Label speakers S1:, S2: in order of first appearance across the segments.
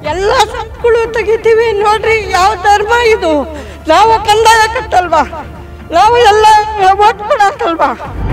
S1: ಎಲ್ಲ ಸಂಪುಗಳು ತೆಗಿತೀವಿ ನೋಡ್ರಿ ಯಾವ ಧರ್ಮ ಇದು ನಾವು ಕಂದಾಯ ಕಟ್ಟಲ್ವಾ ನಾವು ಎಲ್ಲ ಓಟ್ ಕೊಡಕ್ಕಲ್ವಾ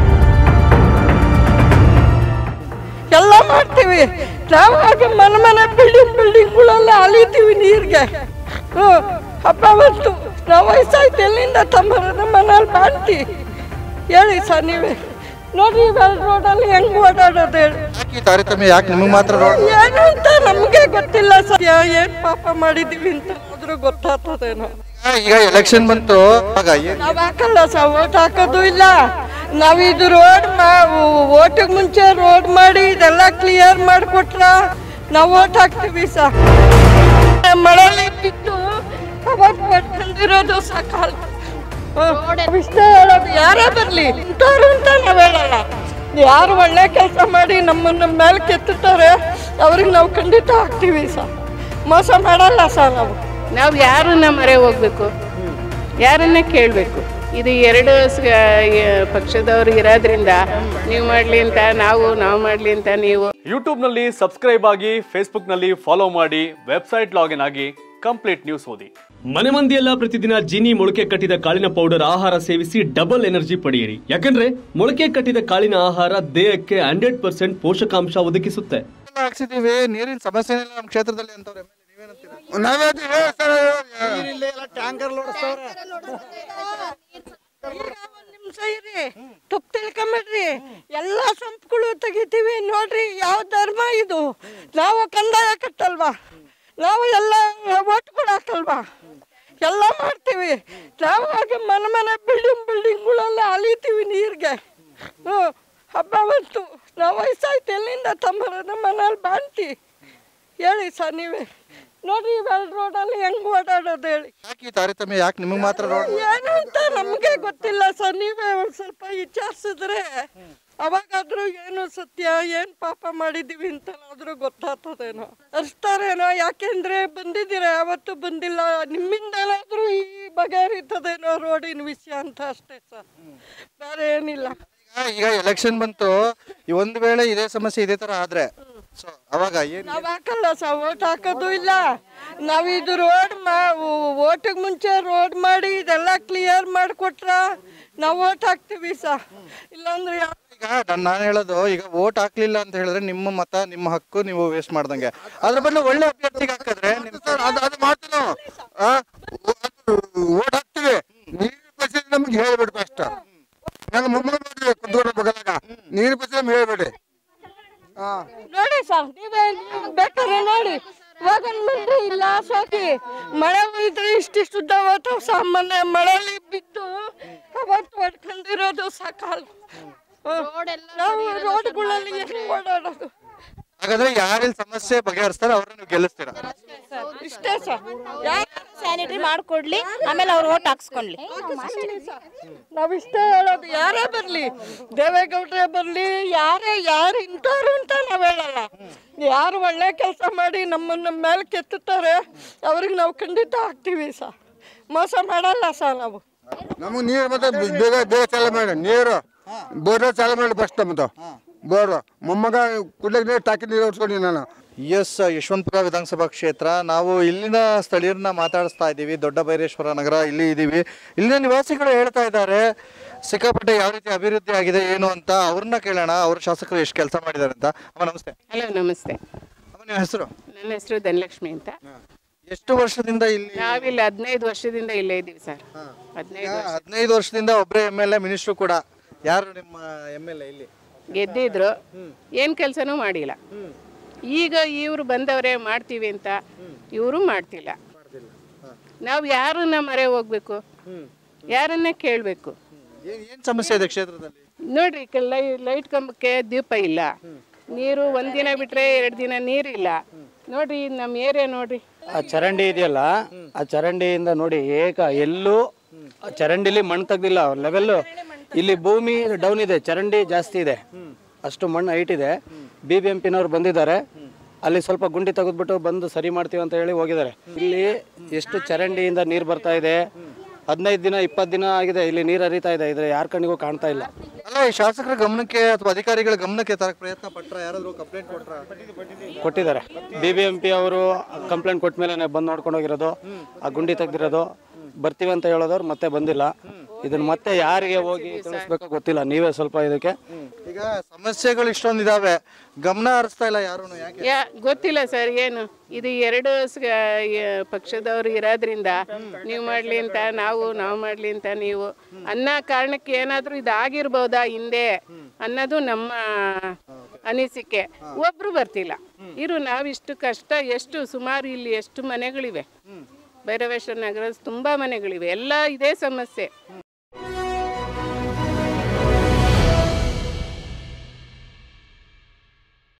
S1: ಎಲ್ಲ ಮಾಡ್ತೀವಿ ನಾವು ಹಾಗೆ ಮನೆ ಮನೆ ಬಿಲ್ಡಿಂಗ್ ಬಿಲ್ಡಿಂಗ್ಗಳೆಲ್ಲ ಅಲಿತೀವಿ ನೀರಿಗೆ ಹ್ಞೂ ಹಬ್ಬ ಬಂತು ನಾವು ವಯಸ್ಸಾಯ್ತು ಎಲ್ಲಿಂದ ತಮ್ಮರದ ಮನೇಲಿ ಮಾಡ್ತಿ ಹೇಳಿ ಸರ್ ನೀವೇ ನೋಡ್ರಿ ಇವೆಲ್ಲ ರೋಡಲ್ಲಿ ಹೆಂಗ್ ಓಡಾಡೋದು ಹೇಳಿ
S2: ಯಾಕೆ ಈ ತಾರತಮ್ಯ ಯಾಕೆ ನಿಮಗೆ ಮಾತ್ರ ರೋಡ್
S1: ಏನು ಅಂತ ನಮಗೆ ಗೊತ್ತಿಲ್ಲ ಸರ್ ಏನ್ ಪಾಪ ಮಾಡಿದೀವಿ ಅಂತ ಆದ್ರೂ ಗೊತ್ತಾಗ್ತದೇನೋ
S2: ಈಗ ಎಲೆಕ್ಷನ್ ಬಂತು ಆಗ ಏನ್
S1: ನಾವ್ ಹಾಕಲ್ಲ ಸರ್ ಓಟ್ ಹಾಕೋದು ಇಲ್ಲ ನಾವ್ ಇದು ರೋಡ್ ಓಟಿಗೆ ಮುಂಚೆ ರೋಡ್ ಮಾಡಿ ಇದೆಲ್ಲ ಕ್ಲಿಯರ್ ಮಾಡಿಕೊಟ್ರ ನಾವು ಓಟ್ ಹಾಕ್ತೀವಿ ಸರ್ ಮಳೆಲಿ ಬಿದ್ದು ಅವತ್ತು ಬಂದಿರೋದು ಸಾಕಲ್ಲ ಇಷ್ಟ ಹೇಳೋದು ಯಾರೇ ಬರಲಿ ಇಂಥವ್ರು ಅಂತ ನಾವು ಹೇಳಲ್ಲ ಯಾರು ಒಳ್ಳೆ ಕೆಲಸ ಮಾಡಿ ನಮ್ಮನ್ನ ಮೇಲೆ ಕೆತ್ತುತ್ತಾರೆ ಅವ್ರಿಗೆ ನಾವು ಖಂಡಿತ ಹಾಕ್ತೀವಿ ಸರ್ ಮೋಸ ಮಾಡಲ್ಲ ಸರ್ ನಾವು
S3: ನಾವು ಯಾರನ್ನ ಮರೆ ಹೋಗ್ಬೇಕು ಯಾರನ್ನ ಕೇಳಬೇಕು ಇದು ಎರಡು ಸ- ಆ, ಪಕ್ಷದವ್ರು ಇರೋದ್ರಿಂದ ನೀವು ಮಾಡಲಿ ಅಂತ ನಾವು ನಾವು ಮಾಡಲಿ ಅಂತ ನೀವು
S4: ಯೂಟ್ಯೂಬ್ನಲ್ಲಿ ಸಬ್ಸ್ಕ್ರೈಬ್ ಆಗಿ ಫೇಸ್ಬುಕ್ನಲ್ಲಿ ಫಾಲೋ ಮಾಡಿ ವೆಬ್ಸೈಟ್ ಲಾಗಿನ್ ಆಗಿ ಕಂಪ್ಲೀಟ್ ನ್ಯೂಸ್ ಓದಿ
S5: ಮನೆ ಮಂದಿಯೆಲ್ಲ ಪ್ರತಿದಿನ ಜೀನಿ ಮೊಳಕೆ ಕಟ್ಟಿದ ಕಾಳಿನ ಪೌಡರ್ ಆಹಾರ ಸೇವಿಸಿ ಡಬಲ್ ಎನರ್ಜಿ ಪಡೆಯಿರಿ ಯಾಕಂದ್ರೆ ಮೊಳಕೆ ಕಟ್ಟಿದ ಕಾಳಿನ ಆಹಾರ ದೇಹಕ್ಕೆ ಹಂಡ್ರೆಡ್ ಪರ್ಸೆಂಟ್ ಪೋಷಕಾಂಶ ಒದಗಿಸುತ್ತೆ
S2: ಹಾಕ್ಸಿದೀವಿ ನೀರಿನ ಸಮಸ್ಯೆ ಇಲ್ಲ ನಮ್ಮ ಕ್ಷೇತ್ರದಲ್ಲಿ ಅಂತವ್ರೆ ನೀವೇನಂತೀರಾ
S1: ಈಗ ಒಂದ್ ನಿಮಿಷ ಇರಿ ತಪ್ಪು ತಿಳ್ಕೊಂಬಿಡ್ರಿ ಎಲ್ಲ ಸಂಪುಗಳು ತೆಗಿತೀವಿ ನೋಡ್ರಿ ಯಾವ ಧರ್ಮ ಇದು ನಾವು ಕಂದಾಯ ಕಟ್ಟಲ್ವಾ ನಾವು ಎಲ್ಲ ಓಟ್ ಕೊಡಕ್ಕಲ್ವಾ ಎಲ್ಲ ಮಾಡ್ತೀವಿ ನಾವು ಹಾಗೆ ಮನೆ ಮನೆ ಬಿಲ್ಡಿಂಗ್ ಬಿಲ್ಡಿಂಗ್ಗಳೆಲ್ಲ ಅಲಿತೀವಿ ನೀರಿಗೆ ಹ್ಞೂ ಹಬ್ಬ ಬಂತು ನಾವು ವಯಸ್ಸಾಯ್ತು ಎಲ್ಲಿಂದ ತಮ್ಮರದ ಮನೇಲಿ ಬಾಣ್ತಿ ಹೇಳಿ ಸರ್ ನೀವೇ ನೋಡ್ರಿ ಇವೆಲ್ಲ ರೋಡಲ್ಲಿ ಹೆಂಗ್ ಓಡಾಡೋದು ಹೇಳಿ
S2: ಯಾಕೆ ಈ ತಾರತಮ್ಯ ಯಾಕೆ ನಿಮಗೆ ಮಾತ್ರ ರೋಡ್
S1: ಏನು ಅಂತ ನಮಗೆ ಗೊತ್ತಿಲ್ಲ ಸರ್ ನೀವೇ ಒಂದು ಸ್ವಲ್ಪ ವಿಚಾರಿಸಿದ್ರೆ ಅವಾಗಾದ್ರೂ ಏನು ಸತ್ಯ ಏನು ಪಾಪ ಮಾಡಿದೀವಿ ಅಂತ ಆದ್ರೂ ಗೊತ್ತಾಗ್ತದೇನೋ ಅರ್ಸ್ತಾರೇನೋ ಯಾಕೆಂದ್ರೆ ಬಂದಿದ್ದೀರ ಯಾವತ್ತೂ ಬಂದಿಲ್ಲ ನಿಮ್ಮಿಂದ ಏನಾದ್ರೂ ಈ ಬಗೆಹರಿತದೇನೋ ರೋಡಿನ ವಿಷಯ ಅಂತ ಅಷ್ಟೇ ಸರ್ ಬೇರೆ ಏನಿಲ್ಲ
S2: ಈಗ- ಈಗ ಎಲೆಕ್ಷನ್ ಬಂತು ಈ ಒಂದ್ ವೇಳೆ ಇದೇ ಸಮಸ್ಯೆ ಇದೇ ತರ ಆದ್ರೆ ಸೊ ಅವಾಗ ಏನ್
S1: ನಾವ್ ಹಾಕಲ್ಲ ಸರ್ ಓಟ್ ಹಾಕೋದು ಇಲ್ಲ ನಾವ್ ಇದು ರೋಡ್ ಮಾ ಓಟಿಗೆ ಮುಂಚೆ ರೋಡ್ ಮಾಡಿ ಇದೆಲ್ಲ ಕ್ಲಿಯರ್ ಮಾಡಿಕೊಟ್ರ ನಾವು ಓಟ್ ಹಾಕ್ತೀವಿ ಸರ್ ಇಲ್ಲಾಂದ್ರೆ ಯಾ-
S2: ಈಗ ನಾನ್ ನಾನು ಹೇಳೋದು ಈಗ ವೋಟ್ ಹಾಕ್ಲಿಲ್ಲ ಅಂತ ಹೇಳಿದ್ರೆ ನಿಮ್ಮ ಮತ ನಿಮ್ಮ ಹಕ್ಕು ನೀವು ವೇಸ್ಟ್ ಮಾಡ್ದಂಗೆ ಅದ್ರ ಬದಲು ಒಳ್ಳೆ ಅಭ್ಯರ್ಥಿಗೆ ಹಾಕಿದ್ರೆ ನಿಮ್
S6: ಅದು ಅದು ಮಾಡ್ತೀವಿ ನಾವು ಓಟ್ ಹಾಕ್ತೀವಿ ನೀರು ಪರಿಸ್ಥಿತಿ ನಮ್ಗೆ ಹೇಳ್ಬಿಡ್ಬೇಕು ಅಷ್ಟ ನನ್ನ ಮೊಮ್ಮಗ ನೋಡ್ರಿ ಕುಂತ್ಕೊಂಡ ಬಗಲಾಗ ನೀರು ಪರಿಸ್ಥಿತಿ ನಮ್ಗೆ ಹೇಳ್ಬೇಡಿ ಹಾ
S1: ನೋಡಿ ಸರ್ ನೀವೇ ನೀವ್ ಬೇಕಾದ್ರೆ ನೋಡಿ ಇವಾಗ ಮಂದಿ ಇಲ್ಲ ಸಾಕಿ ಮಳೆ ಇದ್ರೆ ಇಷ್ಟಿಷ್ಟು ಉದ್ದ ಹೋಗ್ತಾವ ಸಾಮಾನ್ಯ ಮಳೆಲಿ ಬಿದ್ದು ಅವತ್ತು ಹೊಡ್ಕೊಂಡಿರೋದು ಸಾಕಲ್ಲ ನಾವು ರೋಡ್ಗಳಲ್ಲಿ ಎಷ್ಟು ಓಡಾಡೋದು
S2: ಹಾಗಾದ್ರೆ ಯಾರೆಲ್ಲಿ ಸಮಸ್ಯೆ ಬಗೆಹರಿಸ್ತಾರೆ ಅವ್ರನ್ನ ನೀವು ಗೆಲ್ಲಿಸ್ತೀರಾ
S1: ಇಷ್ಟೇ ಸರ್ ಯಾರು
S7: ಸ್ಯಾನಿಟರಿ ಮಾಡ್ಕೊಡ್ಲಿ ಆಮೇಲೆ ಅವ್ರು ಓಟ್ ಹಾಕ್ಸ್ಕೊಂಡ್ಲಿ
S1: ನಾವ್ ಇಷ್ಟೇ ಹೇಳೋದು ಯಾರೇ ಬರ್ಲಿ ದೇವೇಗೌಡ್ರೆ ಬರ್ಲಿ ಯಾರೇ ಯಾರು ಇಂಥವ್ರು ಅಂತ ನಾವ್ ಹೇಳಲ್ಲ ಯಾರು ಒಳ್ಳೆ ಕೆಲಸ ಮಾಡಿ ನಮ್ಮನ್ನ ಮೇಲೆ ಕೆತ್ತುತ್ತಾರೆ ಅವ್ರಿಗೆ ನಾವು ಖಂಡಿತ ಹಾಕ್ತೀವಿ ಸರ್ ಮೋಸ ಮಾಡಲ್ಲ ಸರ್ ನಾವು
S6: ನಮಗೆ ನೀರು ಮತ್ತೆ ಬೇಗ ಬೇಗ ಚಾಲು ಮಾಡಿ ನೀರು ಬೋರ್ ಚಾಲು ಮಾಡಿ ಫಸ್ಟ್ ನಮ್ಮದು ಬೋರ್ ಮೊಮ್ಮಗ ಕುಡ್ಲಿಕ್ಕೆ ನೀರು ಟಾಕಿ ನೀರು ಹೊಡ್ಸ್ಕೊಂಡು ನಾನು
S2: ಎಸ್ ಯಶವಂತಪುರ ವಿಧಾನಸಭಾ ಕ್ಷೇತ್ರ ನಾವು ಇಲ್ಲಿನ ಸ್ಥಳೀಯರನ್ನ ಮಾತಾಡಿಸ್ತಾ ಇದ್ದೀವಿ ದೊಡ್ಡ ಬೈರೇಶ್ವರ ನಗರ ಇಲ್ಲಿ ಇದ್ದೀವಿ ಇಲ್ಲಿನ ನಿವಾಸಿಗಳು ಹೇಳ್ತಾ ಇದ್ದಾರೆ ಸಿಕ್ಕಾಪಟ್ಟೆ ಯಾವ ರೀತಿ ಅಭಿವೃದ್ಧಿ ಆಗಿದೆ ಏನು ಅಂತ ಅವ್ರನ್ನ ಕೇಳೋಣ ಅವ್ರ ಶಾಸಕರು ಎಷ್ಟು ಕೆಲಸ ಮಾಡಿದ್ದಾರೆ ಅಂತ ಅಮ್ಮ ನಮಸ್ತೆ
S3: ಹಲೋ ನಮಸ್ತೆ
S2: ಅಮ್ಮ ನಿಮ್ಮ ಹೆಸರು
S3: ನನ್ನ ಹೆಸರು ಧನಲಕ್ಷ್ಮಿ ಅಂತ
S2: ಎಷ್ಟು ವರ್ಷದಿಂದ ಇಲ್ಲಿ
S3: ನಾವಿಲ್ಲಿ ಹದಿನೈದು ವರ್ಷದಿಂದ ಇಲ್ಲೇ ಇದ್ದೀವಿ ಸರ್ ಹದಿನೈದು ವರ್ಷ
S2: ಹದಿನೈದು ವರ್ಷದಿಂದ ಒಬ್ಬರೇ ಎಮ್ ಎಲ್ ಎ ಮಿನಿಸ್ಟ್ರು ಕೂಡ ಯಾರು ನಿಮ್ಮ ಎಮ್ ಎಲ್ ಎ ಇಲ್ಲಿ
S3: ಗೆದ್ದಿದ್ರು ಏನು ಕೆಲಸನೂ ಮಾಡಿಲ್ಲ ಈಗ ಇವರು ಬಂದವರೇ ಮಾಡ್ತೀವಿ ಅಂತ ಇವರು ಮಾಡ್ತಿಲ್ಲ ನಾವು ಯಾರನ್ನ ಮರೆ ಹೋಗ್ಬೇಕು ಯಾರನ್ನ ಕೇಳಬೇಕು
S2: ಏನ್ ಏನ್ ಸಮಸ್ಯೆ ಇದೆ ಕ್ಷೇತ್ರದಲ್ಲಿ
S3: ನೋಡ್ರಿ ಕ- ಲೈ- ಲೈಟ್ ಕಂಬಕ್ಕೆ ದೀಪ ಇಲ್ಲ ನೀರು ಒಂದಿನ ಬಿಟ್ರೆ ಎರಡು ದಿನ ನೀರಿಲ್ಲ ನೋಡ್ರಿ ಇದ್ ನಮ್ಮ ಏರಿಯಾ ನೋಡ್ರಿ
S8: ಆ ಚರಂಡಿ ಇದೆಯಲ್ಲ ಆ ಚರಂಡಿಯಿಂದ ನೋಡಿ ಏಕ ಎಲ್ಲೂ ಆ ಚರಂಡಿಲಿ ಮಣ್ಣು ತೆಗ್ದಿಲ್ಲ ಲೆವೆಲ್ಲು ಇಲ್ಲಿ ಭೂಮಿ ಡೌನ್ ಇದೆ ಚರಂಡಿ ಜಾಸ್ತಿ ಇದೆ ಅಷ್ಟು ಮಣ್ಣು ಹೈಟ್ ಇದೆ ಬಿ ಬಿ ಎಂ ಪಿನವ್ರು ಬಂದಿದ್ದಾರೆ ಅಲ್ಲಿ ಸ್ವಲ್ಪ ಗುಂಡಿ ತೆಗೆದ್ಬಿಟ್ಟು ಬಂದು ಸರಿ ಮಾಡ್ತೀವಿ ಅಂತ ಹೇಳಿ ಹೋಗಿದ್ದಾರೆ ಇಲ್ಲಿ ಎಷ್ಟು ಚರಂಡಿಯಿಂದ ನೀರು ಬರ್ತಾ ಇದೆ ಹದಿನೈದು ದಿನ ಇಪ್ಪತ್ತು ದಿನ ಆಗಿದೆ ಇಲ್ಲಿ ನೀರು ಹರಿತಾ ಇದೆ ಇದ್ರೆ ಯಾರ ಕಣ್ಣಿಗೂ ಕಾಣ್ತಾ ಇಲ್ಲ
S2: ಅಲ್ಲ ಈ ಶಾಸಕರ ಗಮನಕ್ಕೆ ಅಥವಾ ಅಧಿಕಾರಿಗಳ ಗಮನಕ್ಕೆ ತರಕ್ ಪ್ರಯತ್ನ ಪಟ್ರ ಯಾರಾದ್ರೂ ಕಂಪ್ಲೇಂಟ್ ಕೊಟ್ರ
S8: ಕೊಟ್ಟಿದ್ದಾರೆ ಬಿ ಬಿ ಎಂ ಪಿ ಅವರು ಕಂಪ್ಲೇಂಟ್ ಕೊಟ್ಟ ಮೇಲೆ ಬಂದು ನೋಡ್ಕೊಂಡು ಹೋಗಿರೋದು ಆ ಗುಂಡಿ ತೆಗ್ದಿರೋದು ಬರ್ತೀವಿ ಅಂತ ಹೇಳೋದವ್ರು ಮತ್ತೆ ಬಂದಿಲ್ಲ ಇದನ್ನ ಮತ್ತೆ ಯಾರಿಗೆ ಹೋಗಿ ತಿಳಿಸ್ಬೇಕೋ ಗೊತ್ತಿಲ್ಲ ನೀವೇ ಸ್ವಲ್ಪ ಇದಕ್ಕೆ
S2: ಈಗ ಸಮಸ್ಯೆಗಳು ಇಷ್ಟೊಂದಿದಾವೆ ಗಮನ ಹರಿಸ್ತಾ ಇಲ್ಲ ಯಾರು ಯಾಕೆ
S3: ಯಾ ಗೊತ್ತಿಲ್ಲ ಸರ್ ಏನು ಇದು ಎರಡು ಸ- ಯ- ಪಕ್ಷದವ್ರು ಇರೋದ್ರಿಂದ ನೀವು ಮಾಡಲಿ ಅಂತ ನಾವು ನಾವು ಮಾಡಲಿ ಅಂತ ನೀವು ಅನ್ನೋ ಕಾರಣಕ್ಕೆ ಏನಾದರೂ ಇದು ಆಗಿರ್ಬೋದಾ ಹಿಂದೆ ಅನ್ನೋದು ನಮ್ಮ ಅನಿಸಿಕೆ ಒಬ್ರು ಬರ್ತಿಲ್ಲ ಇರು ನಾವಿಷ್ಟು ಕಷ್ಟ ಎಷ್ಟು ಸುಮಾರು ಇಲ್ಲಿ ಎಷ್ಟು ಮನೆಗಳಿವೆ ಭೈರವೇಶ್ವರ ನಗರ ತುಂಬ ಮನೆಗಳಿವೆ ಎಲ್ಲ ಇದೇ ಸಮಸ್ಯೆ